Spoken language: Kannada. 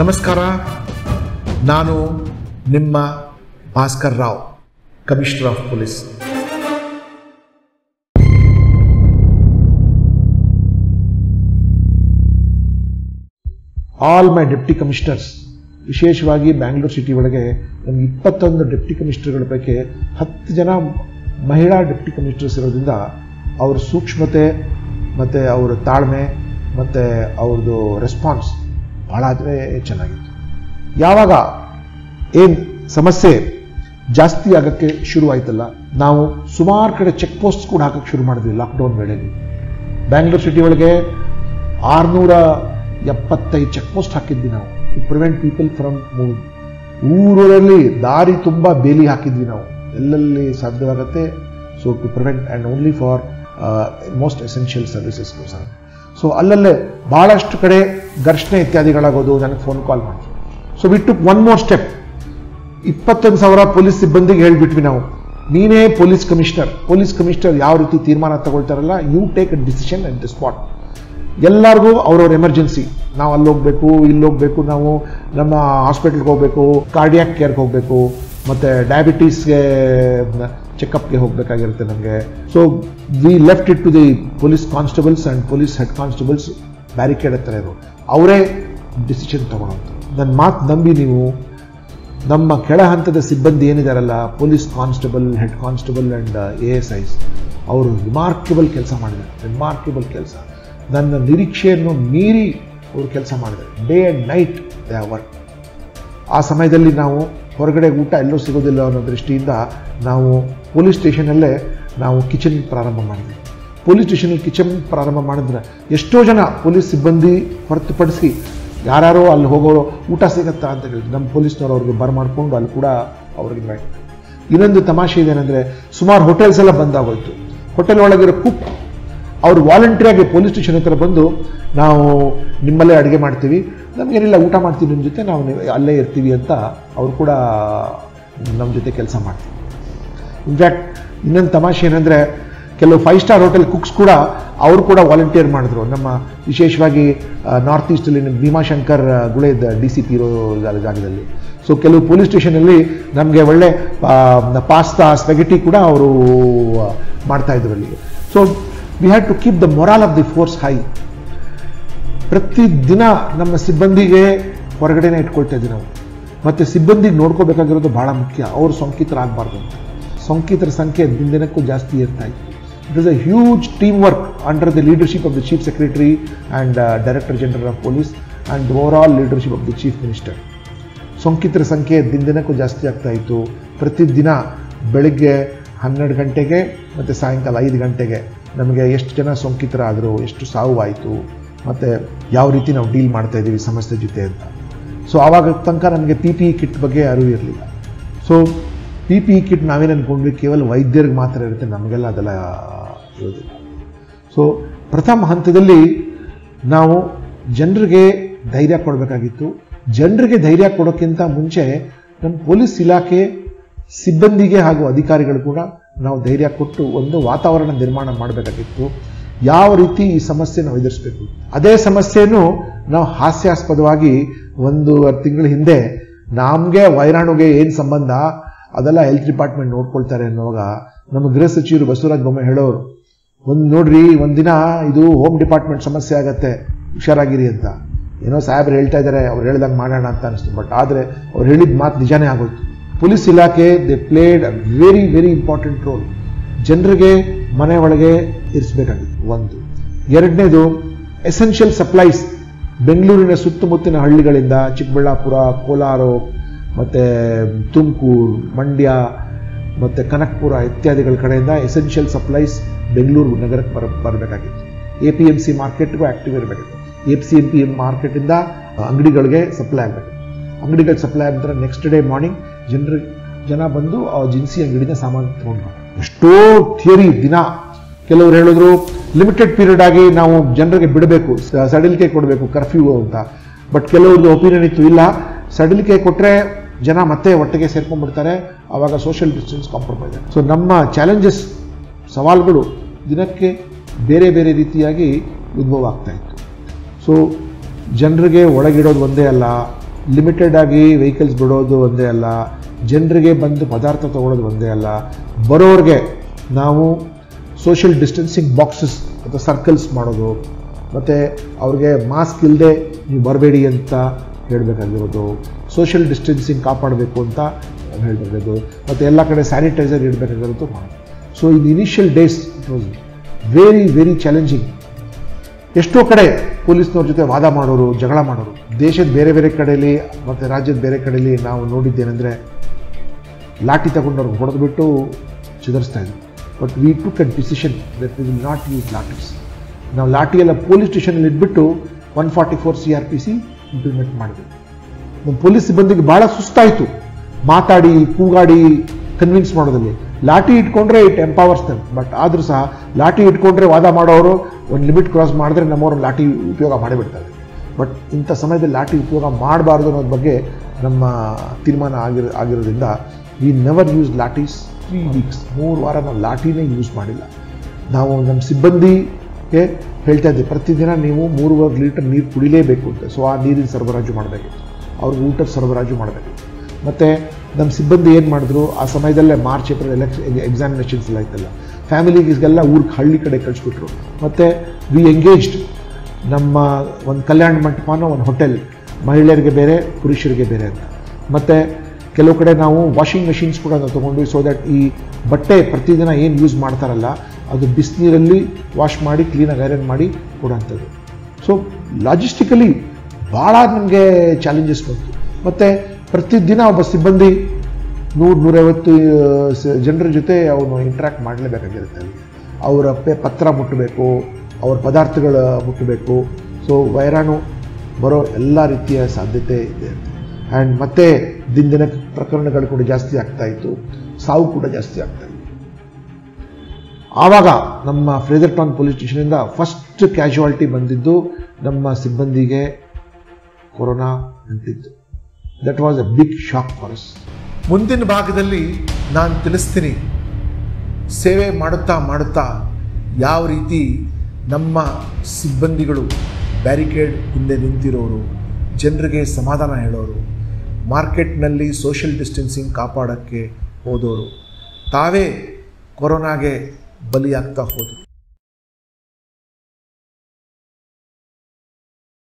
ನಮಸ್ಕಾರ ನಾನು ನಿಮ್ಮ Bhaskar Rao commissioner of police all my deputy commissioners ವಿಶೇಷವಾಗಿ ಬ್ಯಾಂಗ್ಳೂರ್ ಸಿಟಿ ಒಳಗೆ ನಮ್ಗೆ ಇಪ್ಪತ್ತೊಂದು ಡೆಪ್ಟಿ ಕಮಿಷನರ್ಗಳ ಪೈಕಿ ಹತ್ತು ಜನ ಮಹಿಳಾ ಡೆಪ್ಟಿ ಕಮಿಷನರ್ಸ್ ಇರೋದ್ರಿಂದ ಅವ್ರ ಸೂಕ್ಷ್ಮತೆ ಮತ್ತು ಅವರ ತಾಳ್ಮೆ ಮತ್ತು ಅವ್ರದ್ದು ರೆಸ್ಪಾನ್ಸ್ ಭಾಳ ಆದರೆ ಚೆನ್ನಾಗಿತ್ತು ಯಾವಾಗ ಏನು ಸಮಸ್ಯೆ ಜಾಸ್ತಿ ಆಗೋಕ್ಕೆ ಶುರುವಾಯ್ತಲ್ಲ ನಾವು ಸುಮಾರು ಕಡೆ ಚೆಕ್ ಪೋಸ್ಟ್ ಕೂಡ ಹಾಕಕ್ಕೆ ಶುರು ಮಾಡಿದ್ವಿ ಲಾಕ್ಡೌನ್ ವೇಳೆಯಲ್ಲಿ ಬ್ಯಾಂಗ್ಳೂರ್ ಸಿಟಿ ಒಳಗೆ ಆರುನೂರ ಎಪ್ಪತ್ತೈದು ಚೆಕ್ ಪೋಸ್ಟ್ ಹಾಕಿದ್ವಿ ನಾವು to prevent people from move ಊರೂರಲ್ಲಿ ದಾರಿ ತುಂಬ ಬೇಲಿ ಹಾಕಿದ್ವಿ ನಾವು ಎಲ್ಲೆಲ್ಲಿ ಸಾಧ್ಯವಾಗುತ್ತೆ so to prevent and only for most essential ಸರ್ವಿಸಸ್ಗೋಸ್ಕರ ಸೊ ಅಲ್ಲಲ್ಲೇ ಭಾಳಷ್ಟು ಕಡೆ ಘರ್ಷಣೆ ಇತ್ಯಾದಿಗಳಾಗೋದು ನನಗೆ ಫೋನ್ ಕಾಲ್ ಮಾಡಿ so we took one more step ಇಪ್ಪತ್ತೊಂದು ಸಾವಿರ ಪೊಲೀಸ್ ಸಿಬ್ಬಂದಿಗೆ ಹೇಳ್ಬಿಟ್ವಿ ನಾವು ನೀನೇ ಪೊಲೀಸ್ ಕಮಿಷನರ್ ಪೊಲೀಸ್ ಕಮಿಷನರ್ ಯಾವ ರೀತಿ ತೀರ್ಮಾನ ತಗೊಳ್ತಾರಲ್ಲ you take a decision at the spot ಎಲ್ಲರಿಗೂ ಅವ್ರವ್ರ ಎಮರ್ಜೆನ್ಸಿ ನಾವು ಅಲ್ಲಿ ಹೋಗ್ಬೇಕು ಇಲ್ಲಿ ಹೋಗ್ಬೇಕು ನಾವು ನಮ್ಮ ಹಾಸ್ಪಿಟ್ಲ್ಗೆ ಹೋಗ್ಬೇಕು ಕಾರ್ಡಿಯಾಕ್ ಕೇರ್ಗೆ ಹೋಗಬೇಕು ಮತ್ತು ಡಯಾಬಿಟೀಸ್ಗೆ ಚೆಕಪ್ಗೆ ಹೋಗಬೇಕಾಗಿರುತ್ತೆ ನಮಗೆ so we left it to the police constables and police head constables barricade ಹತ್ರ ಇರೋ ಅವರೇ ಡಿಸಿಷನ್ ತಗೊಳ್ಳೋಂಥ ನನ್ನ ಮಾತು ನಂಬಿ ನೀವು ನಮ್ಮ ಕೆಳ ಹಂತದ ಸಿಬ್ಬಂದಿ ಏನಿದಾರಲ್ಲ police constable head constable and A S Is ಅವರು ರಿಮಾರ್ಕೆಬಲ್ ಕೆಲಸ ಮಾಡಿದ್ದಾರೆ ರಿಮಾರ್ಕೆಬಲ್ ಕೆಲಸ ನನ್ನ ನಿರೀಕ್ಷೆಯನ್ನು ಮೀರಿ ಅವರು ಕೆಲಸ ಮಾಡಿದ್ದಾರೆ day and night they work ಆ ಸಮಯದಲ್ಲಿ ನಾವು ಹೊರಗಡೆ ಊಟ ಎಲ್ಲೂ ಸಿಗೋದಿಲ್ಲ ಅನ್ನೋ ದೃಷ್ಟಿಯಿಂದ ನಾವು ಪೊಲೀಸ್ ಸ್ಟೇಷನಲ್ಲೇ ನಾವು ಕಿಚನ್ ಪ್ರಾರಂಭ ಮಾಡಿದ್ವಿ ಪೊಲೀಸ್ ಸ್ಟೇಷನಲ್ಲಿ ಕಿಚನ್ ಪ್ರಾರಂಭ ಮಾಡಿದ್ರೆ ಎಷ್ಟೋ ಜನ ಪೊಲೀಸ್ ಸಿಬ್ಬಂದಿ ಹೊರತುಪಡಿಸಿ ಯಾರ್ಯಾರೋ ಅಲ್ಲಿ ಹೋಗೋರು ಊಟ ಸಿಗತ್ತಾ ಅಂತ ಹೇಳಿ ನಮ್ಮ ಪೊಲೀಸ್ನವ್ರು ಅವ್ರಿಗೆ ಬರ್ ಮಾಡಿಕೊಂಡು ಅಲ್ಲಿ ಕೂಡ ಅವ್ರಿಗೆ ಮಾಡಿ ಇನ್ನೊಂದು ತಮಾಷೆ ಇದೇನೆಂದರೆ ಸುಮಾರು ಹೋಟೆಲ್ಸ್ ಎಲ್ಲ ಬಂದಾಗೋಯ್ತು ಹೋಟೆಲ್ ಒಳಗಿರೋ ಕುಕ್ ಅವ್ರು ವಾಲಂಟಿಯರಾಗಿ ಪೊಲೀಸ್ ಸ್ಟೇಷನ್ ಹತ್ರ ಬಂದು ನಾವು ನಿಮ್ಮಲ್ಲೇ ಅಡುಗೆ ಮಾಡ್ತೀವಿ ನಮಗೇನಿಲ್ಲ ಊಟ ಮಾಡ್ತೀವಿ ನಿಮ್ಮ ಜೊತೆ ನಾವು ನೀವು ಅಲ್ಲೇ ಇರ್ತೀವಿ ಅಂತ ಅವರು ಕೂಡ ನಮ್ಮ ಜೊತೆ ಕೆಲಸ ಮಾಡ್ತೀವಿ ಇನ್ಫ್ಯಾಕ್ಟ್ ಇನ್ನೊಂದು ತಮಾಷೆ ಏನಂದರೆ ಕೆಲವು ಫೈವ್ ಸ್ಟಾರ್ ಹೋಟೆಲ್ ಕುಕ್ಸ್ ಕೂಡ ಅವರು ಕೂಡ ವಾಲಂಟಿಯರ್ ಮಾಡಿದ್ರು ನಮ್ಮ ವಿಶೇಷವಾಗಿ ನಾರ್ತ್ ಈಸ್ಟಲ್ಲಿ Bhimashankar Guled D C P ಇರೋ ಜಾಗದಲ್ಲಿ ಸೊ ಕೆಲವು ಪೊಲೀಸ್ ಸ್ಟೇಷನಲ್ಲಿ ನಮಗೆ ಒಳ್ಳೆ ಪಾಸ್ತಾ ಸ್ಪೆಗೆಟಿ ಕೂಡ ಅವರು ಮಾಡ್ತಾ ಇದ್ರು ಅಲ್ಲಿ so we had to keep the morale of the force high ಪ್ರತಿ ದಿನ ನಮ್ಮ ಸಿಬ್ಬಂದಿಗೆ ಹೊರಗಡೆನೆ ಇಟ್ಕೊಳ್ತಾ ಇದ್ವಿ ನಾವು ಮತ್ತು ಸಿಬ್ಬಂದಿಗೆ ನೋಡ್ಕೋಬೇಕಾಗಿರೋದು ಬಹಳ ಮುಖ್ಯ ಅವರು ಸೋಂಕಿತರಾಗಬಾರ್ದು ಅಂತ ಸೋಂಕಿತರ ಸಂಖ್ಯೆ ದಿನದಿನಕ್ಕೂ ಜಾಸ್ತಿ ಇರ್ತಾ ಇತ್ತು it is a huge team work under the leadership of the chief secretary and director general of police and overall leadership of the chief minister ಸೋಂಕಿತರ ಸಂಖ್ಯೆ ದಿನದಿನಕ್ಕೂ ಜಾಸ್ತಿ ಆಗ್ತಾ ಇತ್ತು ಪ್ರತಿದಿನ ಬೆಳಿಗ್ಗೆ ಹನ್ನೆರಡು ಗಂಟೆಗೆ ಮತ್ತು ಸಾಯಂಕಾಲ ಐದು ಗಂಟೆಗೆ ನಮಗೆ ಎಷ್ಟು ಜನ ಸೋಂಕಿತರಾದರು ಎಷ್ಟು ಸಾವು ಆಯಿತು ಮತ್ತು ಯಾವ ರೀತಿ ನಾವು ಡೀಲ್ ಮಾಡ್ತಾ ಇದ್ದೀವಿ ಸಮಸ್ಯೆ ಜೊತೆ ಅಂತ ಸೊ ಆವಾಗ ತನಕ ನಮಗೆ ಪಿ ಪಿ ಇ ಕಿಟ್ ಬಗ್ಗೆ ಅರಿವು ಇರಲಿಲ್ಲ so P P E kit ನಾವೇನು ಅಂದ್ಕೊಂಡ್ವಿ ಕೇವಲ ವೈದ್ಯರಿಗೆ ಮಾತ್ರ ಇರುತ್ತೆ ನಮಗೆಲ್ಲ ಅದೆಲ್ಲ ಇರೋದಿಲ್ಲ ಸೊ ಪ್ರಥಮ ಹಂತದಲ್ಲಿ ನಾವು ಜನರಿಗೆ ಧೈರ್ಯ ಕೊಡಬೇಕಾಗಿತ್ತು ಜನರಿಗೆ ಧೈರ್ಯ ಕೊಡೋಕ್ಕಿಂತ ಮುಂಚೆ ನಮ್ಮ ಪೊಲೀಸ್ ಇಲಾಖೆ ಸಿಬ್ಬಂದಿಗೆ ಹಾಗೂ ಅಧಿಕಾರಿಗಳು ಕೂಡ ನಾವು ಧೈರ್ಯ ಕೊಟ್ಟು ಒಂದು ವಾತಾವರಣ ನಿರ್ಮಾಣ ಮಾಡಬೇಕಾಗಿತ್ತು ಯಾವ ರೀತಿ ಈ ಸಮಸ್ಯೆ ನಾವು ಎದುರಿಸಬೇಕು ಅದೇ ಸಮಸ್ಯೆಯನ್ನು ನಾವು ಹಾಸ್ಯಾಸ್ಪದವಾಗಿ ಒಂದು ತಿಂಗಳ ಹಿಂದೆ ನಮಗೆ ವೈರಾಣುಗೆ ಏನು ಸಂಬಂಧ ಅದೆಲ್ಲ ಹೆಲ್ತ್ ಡಿಪಾರ್ಟ್ಮೆಂಟ್ ನೋಡ್ಕೊಳ್ತಾರೆ ಅನ್ನೋವಾಗ ನಮ್ಮ ಗೃಹ ಸಚಿವರು ಬಸವರಾಜ ಬೊಮ್ಮಾಯಿ ಹೇಳೋರು ಒಂದು ನೋಡ್ರಿ ಒಂದಿನ ಇದು ಹೋಮ್ ಡಿಪಾರ್ಟ್ಮೆಂಟ್ ಸಮಸ್ಯೆ ಆಗತ್ತೆ ಹುಷಾರಾಗಿರಿ ಅಂತ ಏನೋ ಸಾಹೇಬ್ರು ಹೇಳ್ತಾ ಇದ್ದಾರೆ ಅವ್ರು ಹೇಳ್ದಂಗೆ ಮಾಡೋಣ ಅಂತ ಅನಿಸ್ತು ಬಟ್ ಆದರೆ ಅವ್ರು ಹೇಳಿದ ಮಾತು ನಿಜಾನೇ ಆಗೋಯ್ತು ಪೊಲೀಸ್ ಇಲಾಖೆ they played a very very important role ಜನರಿಗೆ ಮನೆ ಒಳಗೆ ಇರಿಸಬೇಕಾಗಿತ್ತು ಒಂದು ಎರಡನೇದು ಎಸೆನ್ಷಿಯಲ್ ಸಪ್ಲೈಸ್ ಬೆಂಗಳೂರಿನ ಸುತ್ತಮುತ್ತಲಿನ ಹಳ್ಳಿಗಳಿಂದ ಚಿಕ್ಕಬಳ್ಳಾಪುರ ಕೋಲಾರ ಮತ್ತು ತುಮಕೂರು ಮಂಡ್ಯ ಮತ್ತು ಕನಕಪುರ ಇತ್ಯಾದಿಗಳ ಕಡೆಯಿಂದ ಎಸೆನ್ಷಿಯಲ್ ಸಪ್ಲೈಸ್ ಬೆಂಗಳೂರು ನಗರಕ್ಕೆ ಬರ ಬರಬೇಕಾಗಿತ್ತು ಎ ಪಿ ಎಮ್ ಸಿ ಮಾರ್ಕೆಟ್ಗೂ ಆ್ಯಕ್ಟಿವ್ ಇರಬೇಕಾಗಿತ್ತು A P C M P M ಮಾರ್ಕೆಟಿಂದ ಅಂಗಡಿಗಳಿಗೆ ಸಪ್ಲೈ ಆಗಬೇಕು ಅಂಗಡಿಗಳಿಗೆ ಸಪ್ಲೈ ಆಗಿದ್ರೆ ನೆಕ್ಸ್ಟ್ ಡೇ ಮಾರ್ನಿಂಗ್ ಜನರು ಜನ ಬಂದು ಆ ಜಿನ್ಸಿ ಅಂಗಡಿಯಿಂದ ಸಾಮಾನು ತಗೊಂಡು ಎಷ್ಟೋ ಥಿಯರಿ ದಿನ ಕೆಲವರು ಹೇಳಿದ್ರು ಲಿಮಿಟೆಡ್ ಪೀರಿಯಡ್ ಆಗಿ ನಾವು ಜನರಿಗೆ ಬಿಡಬೇಕು ಸಡಿಲಿಕೆ ಕೊಡಬೇಕು ಕರ್ಫ್ಯೂ ಅಂತ ಬಟ್ ಕೆಲವ್ರದ್ದು ಒಪಿನಿಯನ್ ಇತ್ತು ಇಲ್ಲ ಸಡಿಲಿಕೆ ಕೊಟ್ಟರೆ ಜನ ಮತ್ತೆ ಒಟ್ಟಿಗೆ ಸೇರ್ಕೊಂಡ್ಬಿಡ್ತಾರೆ ಆವಾಗ ಸೋಷಿಯಲ್ ಡಿಸ್ಟೆನ್ಸ್ ಕಾಂಪ್ರಮೈಸ್ ಸೊ ನಮ್ಮ ಚಾಲೆಂಜಸ್ ಸವಾಲುಗಳು ದಿನಕ್ಕೆ ಬೇರೆ ಬೇರೆ ರೀತಿಯಾಗಿ ಉದ್ಭವ ಆಗ್ತಾ ಇತ್ತು ಸೊ ಜನರಿಗೆ ಒಳಗಿಡೋದು ಒಂದೇ ಅಲ್ಲ ಲಿಮಿಟೆಡ್ ಆಗಿ ವೆಹಿಕಲ್ಸ್ ಬಿಡೋದು ಒಂದೇ ಅಲ್ಲ ಜನರಿಗೆ ಬಂದು ಪದಾರ್ಥ ತಗೊಳ್ಳೋದು ಒಂದೇ ಅಲ್ಲ ಬರೋರಿಗೆ ನಾವು ಸೋಷಿಯಲ್ ಡಿಸ್ಟೆನ್ಸಿಂಗ್ ಬಾಕ್ಸಸ್ ಅಥವಾ ಸರ್ಕಲ್ಸ್ ಮಾಡೋದು ಮತ್ತು ಅವ್ರಿಗೆ ಮಾಸ್ಕ್ ಇಲ್ಲದೆ ನೀವು ಬರಬೇಡಿ ಅಂತ ಹೇಳಬೇಕಾಗಿರೋದು ಸೋಷಿಯಲ್ ಡಿಸ್ಟೆನ್ಸಿಂಗ್ ಕಾಪಾಡಬೇಕು ಅಂತ ಹೇಳಬೇಕಾಗಿರೋದು ಮತ್ತು ಎಲ್ಲ ಕಡೆ ಸ್ಯಾನಿಟೈಸರ್ ಇಡಬೇಕಾಗಿರೋದು ಮಾಡೋದು so in initial days it was very very challenging ಎಷ್ಟೋ ಕಡೆ ಪೊಲೀಸ್ನವ್ರ ಜೊತೆ ವಾದ ಮಾಡೋರು ಜಗಳ ಮಾಡೋರು ದೇಶದ ಬೇರೆ ಬೇರೆ ಕಡೆಯಲ್ಲಿ ಮತ್ತು ರಾಜ್ಯದ ಬೇರೆ ಕಡೆಯಲ್ಲಿ ನಾವು ನೋಡಿದ್ದೇನೆಂದರೆ ಲಾಠಿ ತಗೊಂಡವ್ರಿಗೆ ಹೊಡೆದ್ಬಿಟ್ಟು ಚಿದರಿಸ್ತಾ ಇದ್ವಿ but we took a decision that we will not use lathis ನಾವು ಲಾಠಿ ಎಲ್ಲ ಪೊಲೀಸ್ ಸ್ಟೇಷನಲ್ಲಿ ಇಟ್ಬಿಟ್ಟು one forty four C R P C implement ಮಾಡಿದ್ವಿ ನಮ್ಮ ಪೊಲೀಸ್ ಸಿಬ್ಬಂದಿಗೆ ಭಾಳ ಸುಸ್ತಾಯಿತು ಮಾತಾಡಿ ಕೂಗಾಡಿ ಕನ್ವಿನ್ಸ್ ಮಾಡೋದಲ್ಲಿ ಲಾಠಿ ಇಟ್ಕೊಂಡ್ರೆ ಇಟ್ ಎಂಪವರ್ಸ್ ದಮ್ ಬಟ್ ಆದರೂ ಸಹ ಲಾಠಿ ಇಟ್ಕೊಂಡ್ರೆ ವಾದ ಮಾಡೋರು ಒಂದು ಲಿಮಿಟ್ ಕ್ರಾಸ್ ಮಾಡಿದ್ರೆ ನಮ್ಮವ್ರು ಲಾಠಿ ಉಪಯೋಗ ಮಾಡಿಬಿಡ್ತಾರೆ ಬಟ್ ಇಂಥ ಸಮಯದಲ್ಲಿ ಲಾಠಿ ಉಪಯೋಗ ಮಾಡಬಾರ್ದು ಅನ್ನೋದ್ರ ಬಗ್ಗೆ ನಮ್ಮ ತೀರ್ಮಾನ ಆಗಿರೋ ಆಗಿರೋದ್ರಿಂದ we never use lathis three weeks ಮೂರು ವಾರ ನಾವು ಲಾಠಿನೇ ಯೂಸ್ ಮಾಡಿಲ್ಲ ನಾವು ನಮ್ಮ ಸಿಬ್ಬಂದಿಗೆ ಹೇಳ್ತಾ ಇದ್ದೆ ಪ್ರತಿದಿನ ನೀವು ಮೂರುವರೆ ಲೀಟರ್ ನೀರು ಕುಡಿಲೇಬೇಕು ಅಂತ ಸೊ ಆ ನೀರಿನ ಸರಬರಾಜು ಮಾಡಬೇಕಿತ್ತು ಅವ್ರಿಗೆ ಊಟದ ಸರಬರಾಜು ಮಾಡಬೇಕಿತ್ತು ಮತ್ತು ನಮ್ಮ ಸಿಬ್ಬಂದಿ ಏನು ಮಾಡಿದ್ರು ಆ ಸಮಯದಲ್ಲೇ ಮಾರ್ಚ್ ಏಪ್ರಿಲ್ ಎಲೆಕ್ಷನ್ ಎಕ್ಸಾಮಿನೇಷನ್ಸ್ ಎಲ್ಲ ಇತ್ತಲ್ಲ ಫ್ಯಾಮಿಲಿಗೆಲ್ಲ ಊರಿಗೆ ಹಳ್ಳಿ ಕಡೆ ಕಳಿಸ್ಬಿಟ್ರು ಮತ್ತು ವಿ ಎಂಗೇಜ್ಡ್ ನಮ್ಮ ಒಂದು ಕಲ್ಯಾಣ ಮಂಟಪನ ಒಂದು ಹೋಟೆಲ್ ಮಹಿಳೆಯರಿಗೆ ಬೇರೆ ಪುರುಷರಿಗೆ ಬೇರೆ ಅಂತ ಮತ್ತು ಕೆಲವು ಕಡೆ ನಾವು ವಾಷಿಂಗ್ ಮೆಷಿನ್ಸ್ ಕೂಡ ನಾವು ತೊಗೊಂಡು ಸೊ ದ್ಯಾಟ್ ಈ ಬಟ್ಟೆ ಪ್ರತಿದಿನ ಏನು ಯೂಸ್ ಮಾಡ್ತಾರಲ್ಲ ಅದು ಬಿಸಿನೀರಲ್ಲಿ ವಾಶ್ ಮಾಡಿ ಕ್ಲೀನಾಗಿ ಐರನ್ ಮಾಡಿ ಕೊಡೋಂಥದ್ದು ಸೊ ಲಾಜಿಸ್ಟಿಕಲಿ ಭಾಳ ನಮಗೆ ಚಾಲೆಂಜಸ್ ಬಂತು ಮತ್ತು ಪ್ರತಿದಿನ ಒಬ್ಬ ಸಿಬ್ಬಂದಿ ನೂರು ನೂರೈವತ್ತು ಸ- ಜನರ ಜೊತೆ ಅವನು ಇಂಟ್ರ್ಯಾಕ್ಟ್ ಮಾಡಲೇಬೇಕಾಗಿರುತ್ತೆ ಅಲ್ಲಿ ಅವರ ಪೆ ಪತ್ರ ಮುಟ್ಟಬೇಕು ಅವ್ರ ಪದಾರ್ಥಗಳ ಮುಟ್ಟಬೇಕು ಸೊ ವೈರಾಣು ಬರೋ ಎಲ್ಲ ರೀತಿಯ ಸಾಧ್ಯತೆ ಇದೆ ಆ್ಯಂಡ್ ಮತ್ತೆ ದಿನ ದಿನ ಪ್ರಕರಣಗಳು ಕೂಡ ಜಾಸ್ತಿ ಆಗ್ತಾ ಇತ್ತು ಸಾವು ಕೂಡ ಜಾಸ್ತಿ ಆಗ್ತಾ ಇತ್ತು ಆವಾಗ ನಮ್ಮ ಫ್ರೇದರ್ ಟೌನ್ ಪೊಲೀಸ್ ಸ್ಟೇಷನಿಂದ ಫಸ್ಟ್ ಕ್ಯಾಶುವಾಲಿಟಿ ಬಂದಿದ್ದು ನಮ್ಮ ಸಿಬ್ಬಂದಿಗೆ ಕೊರೋನಾ ಅಂಟಿದ್ದು that was a big shock for us ಮುಂದಿನ ಭಾಗದಲ್ಲಿ ನಾನು ತಿಳಿಸ್ತೀನಿ ಸೇವೆ ಮಾಡುತ್ತಾ ಮಾಡುತ್ತಾ ಯಾವ ರೀತಿ ನಮ್ಮ ಸಿಬ್ಬಂದಿಗಳು ಬ್ಯಾರಿಕೇಡ್ ಹಿಂದೆ ನಿಂತಿರೋರು ಜನರಿಗೆ ಸಮಾಧಾನ ಹೇಳೋರು ಮಾರ್ಕೆಟ್ನಲ್ಲಿ ಸೋಷಿಯಲ್ ಡಿಸ್ಟೆನ್ಸಿಂಗ್ ಕಾಪಾಡೋಕ್ಕೆ ಹೋದವರು ತಾವೇ ಕೊರೋನಾಗೆ ಬಲಿಯಾಗ್ತಾ ಹೋದರು